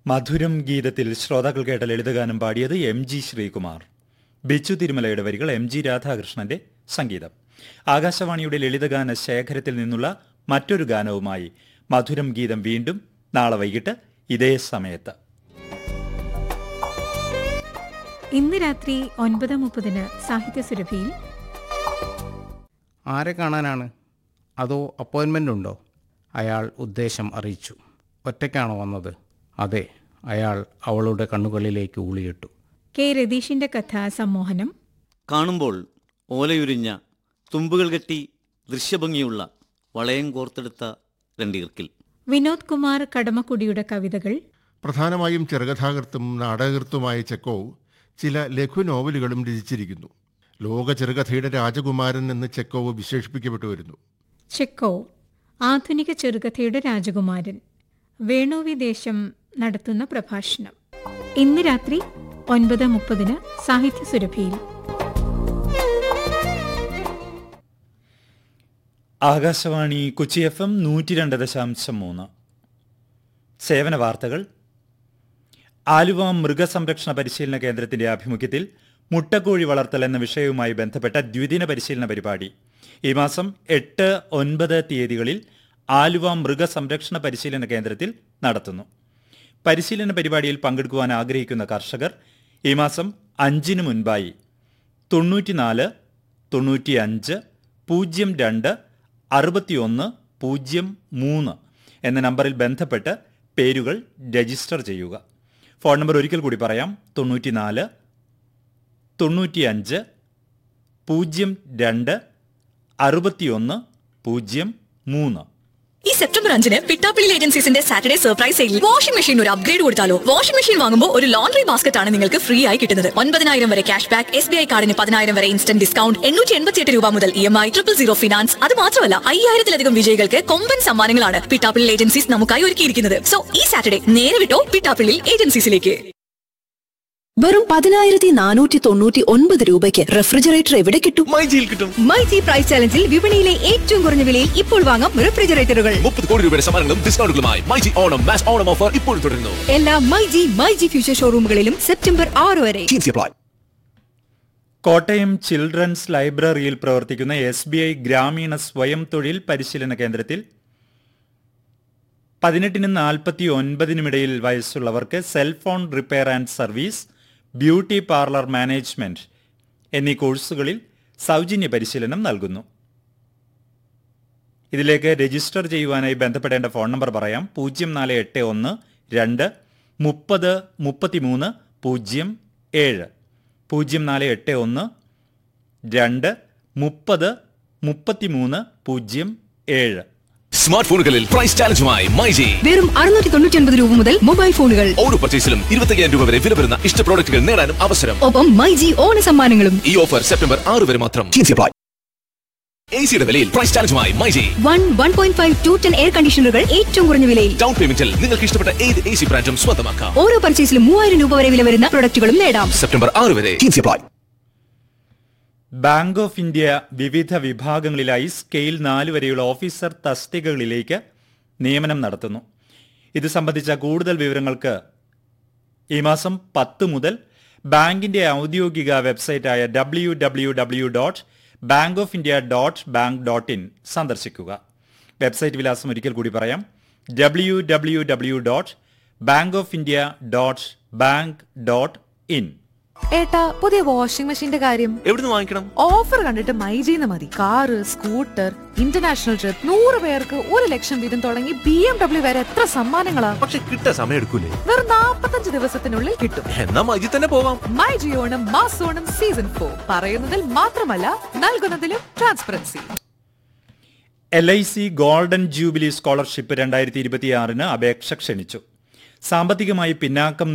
മധുരം ഗീതത്തിൽ ശ്രോതാക്കൾ കേട്ട ലളിതഗാനം പാടിയത് എം ജി ശ്രീകുമാർ ബിച്ചു തിരുമലയുടെ വരികൾ എം ജി രാധാകൃഷ്ണന്റെ സംഗീതം ആകാശവാണിയുടെ ലളിതഗാന ശേഖരത്തിൽ നിന്നുള്ള മറ്റൊരു ഗാനവുമായി മധുരം ഗീതം വീണ്ടും നാളെ വൈകിട്ട് ഇതേ സമയത്ത് ഇന്ന് രാത്രി ഒൻപത് മുപ്പതിന് സാഹിത്യ സുരഭിയിൽ ആരെ കാണാനാണ് അതോ അപ്പോയിൻമെൻ്റ് ഉണ്ടോ അയാൾ ഉദ്ദേശം അറിയിച്ചു ഒറ്റയ്ക്കാണോ വന്നത് അതെ അയാൾ അവളുടെ കണ്ണുകളിലേക്ക് ഊളിയിട്ടു കെ രതീഷിന്റെ കഥ സമ്മോഹനം കാണുമ്പോൾ ഓലയുരിഞ്ഞ തുമ്പുകൾ കെട്ടി ദൃശ്യഭംഗിയുള്ള വളയം കോർത്തെടുത്ത രണ്ടീർക്കിൽ വിനോദ് കുമാർ കടമക്കുടിയുടെ കവിതകൾ പ്രധാനമായും ചെറുകഥാകൃത്തും നാടകകൃത്തുമായ ചെക്കോവ് ചില ലഘു നോവലുകളും രചിച്ചിരിക്കുന്നു ലോക ചെറുകഥയുടെ രാജകുമാരൻ എന്ന് ചെക്കോവ് വിശേഷിപ്പിക്കപ്പെട്ടു വരുന്നു ചെക്കോ ആധുനിക ചെറുകഥയുടെ രാജകുമാരൻ വേണുവി ദേശം നടത്തുന്ന പ്രഭാഷണം ഇന്ന് രാത്രി ഒൻപത് മുപ്പതിന് സാഹിത്യ സുരഭിയിൽ ആകാശവാണി കൊച്ചി എഫ് എം നൂറ്റി രണ്ട് ദശാംശം മൂന്ന് സേവന വാർത്തകൾ ആലുവ മൃഗസംരക്ഷണ പരിശീലന കേന്ദ്രത്തിന്റെ ആഭിമുഖ്യത്തിൽ മുട്ടക്കോഴി വളർത്തൽ എന്ന വിഷയവുമായി ബന്ധപ്പെട്ട ദ്വിദിന പരിശീലന പരിപാടി ഈ മാസം എട്ട് ഒൻപത് തീയതികളിൽ ആലുവ മൃഗസംരക്ഷണ പരിശീലന കേന്ദ്രത്തിൽ നടത്തുന്നു പരിശീലന പരിപാടിയിൽ പങ്കെടുക്കുവാൻ ആഗ്രഹിക്കുന്ന കർഷകർ ഈ മാസം അഞ്ചിന് മുൻപായി തൊണ്ണൂറ്റിനാല് തൊണ്ണൂറ്റിയഞ്ച് പൂജ്യം രണ്ട് അറുപത്തിയൊന്ന് പൂജ്യം മൂന്ന് എന്ന നമ്പറിൽ ബന്ധപ്പെട്ട് പേരുകൾ രജിസ്റ്റർ ചെയ്യുക ഫോൺ നമ്പർ ഒരിക്കൽ കൂടി പറയാം തൊണ്ണൂറ്റിനാല് തൊണ്ണൂറ്റിയഞ്ച് പൂജ്യം രണ്ട് അറുപത്തിയൊന്ന് പൂജ്യം മൂന്ന് ഈ സെപ്റ്റംബർ അഞ്ചിന് പിട്ടാപ്പിള്ളി ഏജൻസീസിന്റെ Saturday surprise sale washing machine ഒരു അപ്ഗ്രേഡ് കൊടുത്താലോ വാഷിംഗ് മെഷീൻ വാങ്ങുമ്പോൾ ഒരു ലോണ്ടറി ബാസ്ക്കറ്റ് ആണ് നിങ്ങൾക്ക് ഫ്രീ ആയി കിട്ടുന്നത് ഒൻപതിനായിരം വരെ cash back S B I കാർഡിന് പതിനായിരം വരെ ഇൻസ്റ്റന്റ് ഡിസ്കൗണ്ട് എണ്ണൂറ്റി എൺപത്തിയെട്ട് രൂപ മുതൽ E M I triple zero finance അത് മാത്രമല്ല അയ്യായിരത്തിലധികം വിജയികൾക്ക് കൊമ്പൻ സമ്മാനങ്ങളാണ് പിട്ടാപ്പിള്ളി ഏജൻസീസ് നമുക്കായി ഒരുക്കിയിരിക്കുന്നത് സോ ഈ സാറ്റർഡേ നേരെ വിട്ടോ പിട്ടാപ്പിള്ളി ഏജൻസീസിലേക്ക് വെറും പതിനായിരത്തി നാനൂറ്റി തൊണ്ണൂറ്റി ഒൻപത് രൂപയ്ക്ക് റെഫ്രിജറേറ്റർ എവിടെ കിട്ടും മൈജിയിൽ കിട്ടും മൈജി പ്രൈസ് ചലഞ്ചിൽ വിപണിയിലെ ഏറ്റവും കുറഞ്ഞ വിലയിൽ ഇപ്പോൾ വാങ്ങാം റെഫ്രിജറേറ്ററുകൾ മുപ്പത് കോടി രൂപയുടെ സമ്മാനങ്ങളും ഡിസ്കൗണ്ടുകളുമായി മൈജി ഓണം മാസ് ഓണം ഓഫർ ഇപ്പോൾ തുടരുന്നു എല്ലാ മൈജി മൈജി ഫ്യൂച്ചർ ഷോറൂമുകളിലും സെപ്റ്റംബർ ആറ് വരെ Teams apply. കോട്ടയം ചിൽഡ്രൻസ് ലൈബ്രറിയിൽ പ്രവർത്തിക്കുന്ന എസ് ബി ഐ ഗ്രാമീണ സ്വയം തൊഴിൽ പരിശീലന കേന്ദ്രത്തിൽ പതിനെട്ടിനും നാൽപ്പത്തി ഒൻപതിനുമിടയിൽ വയസ്സുള്ളവർക്ക് cellphone repair and service beauty parlour management എന്നീ കോഴ്സുകളിൽ സൗജന്യ പരിശീലനം നൽകുന്നു ഇതിലേക്ക് രജിസ്റ്റർ ചെയ്യുവാനായി ബന്ധപ്പെടേണ്ട ഫോൺ നമ്പർ പറയാം പൂജ്യം നാല് എട്ട് ഒന്ന് രണ്ട് മുപ്പത് മുപ്പത്തിമൂന്ന് പൂജ്യം ഏഴ് പൂജ്യം നാല് എട്ട് ഒന്ന് രണ്ട് മുപ്പത് മുപ്പത്തിമൂന്ന് പൂജ്യം ഏഴ് സ്മാർട്ട് ഫോണുകളിൽ പ്രൈസ് ചാലഞ്ചുമായി മൈജി വെറും അറുന്നൂറ്റി തൊണ്ണൂറ്റി ഒൻപത് രൂപ മുതൽ മൊബൈൽ ഫോണുകൾ ഓരോ പർച്ചേസിലും ഇരുപത്തയ്യായിരം രൂപ വരെ വില വരുന്ന ഇഷ്ട പ്രോഡക്റ്റുകൾ നേടാനും അവസരം ഒപ്പം മൈജി ഓണ സമ്മാനങ്ങളും ഈ ഓഫർ സെപ്റ്റംബർ ആറ് വരെ മാത്രം Teams apply. എസിയുടെ വിലയിൽ പ്രൈസ് ചാലഞ്ചുമായി myG one one point five two ten air കണ്ടീഷണറുകൾ ഏറ്റവും കുറഞ്ഞ വിലയിൽ ഡൗൺ പേയ്മെന്റിൽ നിങ്ങൾക്ക് ഇഷ്ടപ്പെട്ട ഏത് എ സി ബ്രാൻഡും സ്വന്തമാക്കാം ഓരോ പർച്ചേസിലും മൂവായിരം രൂപ വരെ വില വരുന്ന പ്രൊഡക്റ്റുകളും നേടാം സെപ്റ്റംബർ ആറ് വരെ Teams apply. Bank of India വിവിധ വിഭാഗങ്ങളിലായി സ്കെയിൽ നാല് വരെയുള്ള ഓഫീസർ തസ്തികകളിലേക്ക് നിയമനം നടത്തുന്നു ഇത് സംബന്ധിച്ച കൂടുതൽ വിവരങ്ങൾക്ക് ഈ മാസം പത്ത് മുതൽ ബാങ്കിന്റെ ഔദ്യോഗിക വെബ്സൈറ്റായ W W W dot bank of India dot bank dot in സന്ദർശിക്കുക വെബ്സൈറ്റ് വിലാസം ഒരിക്കൽ കൂടി പറയാം W W W dot bank of India dot bank dot in ഏട്ടാ പുതിയ വാഷിംഗ് മെഷീന്റെ കാര്യം എവിടുന്ന് വാങ്ങിക്കണം ഓഫർ കണ്ടിട്ട് മൈജീന്ന് മതി കാറ് സ്കൂട്ടർ ഇന്റർനാഷണൽ ട്രിപ്പ് നൂറ് പേർക്ക് ഒരു ലക്ഷം വീതം തുടങ്ങി ബി എം ഡബ്ല്യു വരെ എത്ര സമ്മാനങ്ങളാ പക്ഷെ കിട്ടാൻ സമയം എടുക്കൂലേ വെറും നാപ്പത്തഞ്ച് ദിവസത്തിനുള്ളിൽ കിട്ടും എന്നാ മൈജി തന്നെ പോവാം മൈ ജിയോണം മാസോണം സീസൺ ഫോർ പറയുന്നതിൽ മാത്രമല്ല നൽകുന്നതിലും transparency L I C golden jubilee scholarship രണ്ടായിരത്തി ഇരുപത്തിയാറിന് അപേക്ഷ ക്ഷണിച്ചു സാമ്പത്തികമായി പിന്നാക്കം